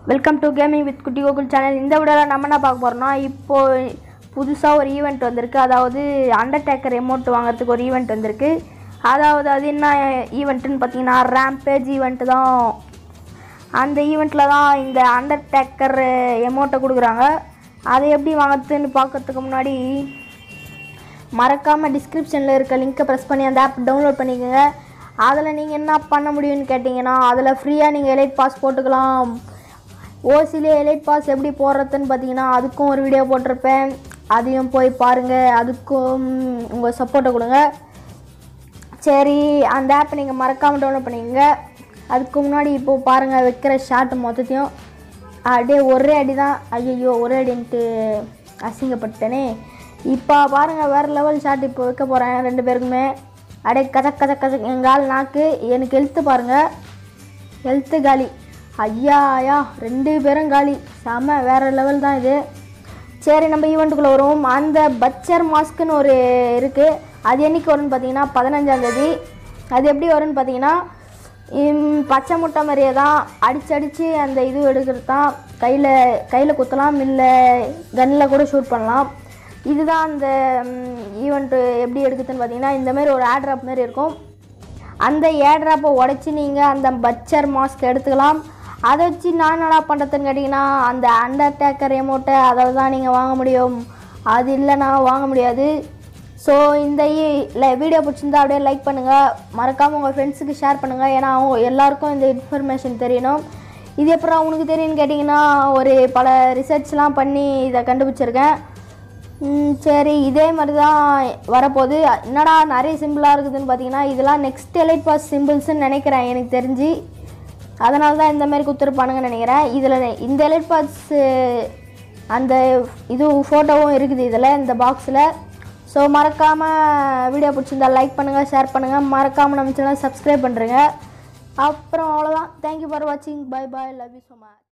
welcome to gaming with குட்டி Gokul channel இந்த வீடியோவில் நம்ம என்ன பார்க்க போகிறோம்னா இப்போ புதுசாக ஒரு ஈவெண்ட் வந்திருக்கு அதாவது அண்டர்டேக்கர் எமௌண்ட் வாங்குறதுக்கு ஒரு ஈவெண்ட் வந்திருக்கு அதாவது அது என்ன ஈவெண்ட்டுன்னு பார்த்தீங்கன்னா ரேம்பேஜ் ஈவெண்ட்டு தான் அந்த ஈவெண்ட்டில் தான் இந்த அண்டர்டேக்கர் எமௌண்ட்டை கொடுக்குறாங்க அதை எப்படி வாங்குறதுன்னு பார்க்கறதுக்கு முன்னாடி மறக்காமல் டிஸ்கிரிப்ஷனில் இருக்க லிங்க்கை ப்ரெஸ் பண்ணி அந்த ஆப் டவுன்லோட் பண்ணிக்கோங்க அதில் நீங்கள் என்ன பண்ண முடியும்னு கேட்டிங்கன்னா அதில் ஃப்ரீயாக நீங்கள் எலைட் பாஸ் போட்டுக்கலாம் ஓசிலே எலைட் பாஸ் எப்படி போடுறதுன்னு பார்த்தீங்கன்னா அதுக்கும் ஒரு வீடியோ போட்டிருப்பேன் அதையும் போய் பாருங்கள் அதுக்கும் உங்கள் சப்போர்ட்டை கொடுங்க சரி அந்த ஆப்பை நீங்கள் மறக்காமல் டவுன்லோட் பண்ணிக்கோங்க அதுக்கு முன்னாடி இப்போது பாருங்கள் வைக்கிற ஷார்ட் மொத்தத்தையும் அப்படியே ஒரே அடி தான் ஐயோ ஒரே அடின்ட்டு அசிங்கப்பட்டேனே இப்போ பாருங்கள் வேறு லெவல் ஷாட் இப்போ வைக்க போகிறேன் ரெண்டு பேருக்குமே அப்படியே கதக் கதக் கதக் எங்கால் நாக்கு எனக்கு ஹெல்த்து பாருங்கள் ஹெல்த்து காலி ஐயா ஐயா ரெண்டு பேரும் காலி செம வேறு லெவல் தான் இது சரி நம்ம ஈவெண்ட்டுக்குள்ளே வருவோம் அந்த பச்சர் மாஸ்க்குன்னு ஒரு இருக்குது அது என்னைக்கு வரும்னு பார்த்தீங்கன்னா பதினஞ்சாந்தேதி அது எப்படி வரும்னு பார்த்தீங்கன்னா ம், பச்சை முட்டை மாதிரியே தான் அடிச்சு அடித்து அந்த இது எடுக்கிறது தான் கையில் கையில் குத்தலாம் இல்லை கன்னில் கூட ஷூட் பண்ணலாம் இதுதான் அந்த ஈவெண்ட்டு எப்படி எடுக்குதுன்னு பார்த்தீங்கன்னா இந்த மாதிரி ஒரு ஆட்ராப் மாதிரி இருக்கும் அந்த ஏட்ராப்பை உடச்சி நீங்கள் அந்த பச்சர் மாஸ்க் எடுத்துக்கலாம் அதை வச்சு நான் என்னடா பண்ணுறதுன்னு கேட்டிங்கன்னா அந்த அண்டர்டேக்கர் எமௌண்ட்டை அதை தான் நீங்கள் வாங்க முடியும் அது இல்லைன்னா வாங்க முடியாது ஸோ இந்த வீடியோ பிடிச்சிருந்தா அப்படியே லைக் பண்ணுங்கள் மறக்காமல் உங்கள் ஃப்ரெண்ட்ஸுக்கு ஷேர் பண்ணுங்கள் ஏன்னா அவங்க எல்லாருக்கும் இந்த இன்ஃபர்மேஷன் தெரியணும் இது எப்பறம் உனக்கு தெரியும்னு கேட்டிங்கன்னா ஒரு பல ரிசர்ச்லாம் பண்ணி இதை கண்டுபிடிச்சிருக்கேன் ம், சரி இதே மாதிரி தான் வரப்போகுது என்னடா நிறைய சிம்பிளாக இருக்குதுன்னு பார்த்தீங்கன்னா இதெல்லாம் நெக்ஸ்ட் எலைட் பாஸ் சிம்பிள்ஸ்னு நினைக்கிறேன் எனக்கு தெரிஞ்சு அதனால தான் இந்த மாதிரி கொடுத்துருப்பானுங்கன்னு நினைக்கிறேன் இதில் இந்த எலைட் பாஸ் அந்த இது ஃபோட்டோவும் இருக்குது இதில் இந்த பாக்ஸில் ஸோ மறக்காமல் வீடியோ பிடிச்சிருந்தா லைக் பண்ணுங்கள் ஷேர் பண்ணுங்கள் மறக்காமல் நம்ம சேனல் சப்ஸ்கிரைப் பண்ணுறேங்க அப்புறம் அவ்வளோதான் தேங்க்யூ ஃபார் வாட்சிங் bye bye love you so much